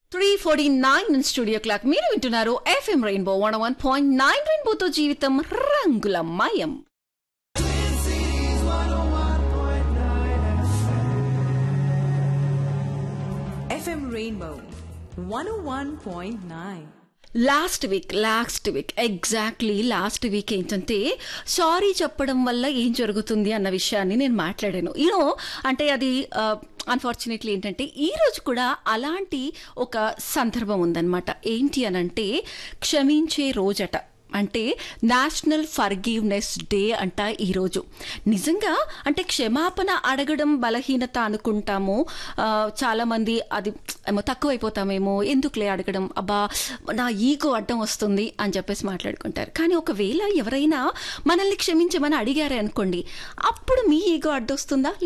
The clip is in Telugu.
Three forty nine studio clock మీరు వింటున్నారు FM rainbow one one point nine రెయిన్బోతో జీవితం రంగులమయం FM Rainbow 101.9. Last week last week exactly last week ఏంటంటే సారీ చెప్పడం వల్ల ఏం జరుగుతుంది అన్న విషయాన్ని నేను మాట్లాడాను యూనో అంటే అది అన్ఫార్చునేట్లీ ఏంటంటే ఈ రోజు కూడా అలాంటి ఒక సందర్భం ఉందన్నమాట ఏంటి అనంటే క్షమించే రోజట అంటే నేషనల్ ఫర్గివ్నెస్ డే అంట ఈరోజు నిజంగా అంటే క్షమాపణ అడగడం బలహీనత అనుకుంటాము ఆ, చాలామంది అది ఏమో తక్కువైపోతామేమో ఎందుకులే అడగడం అబ్బా నా ఈగో అడ్డం వస్తుంది అని చెప్పేసి మాట్లాడుకుంటారు కానీ ఒకవేళ ఎవరైనా మనల్ని క్షమించమని అడిగారే అనుకోండి అప్పుడు మీ ఈగో అడ్డొస్తుందా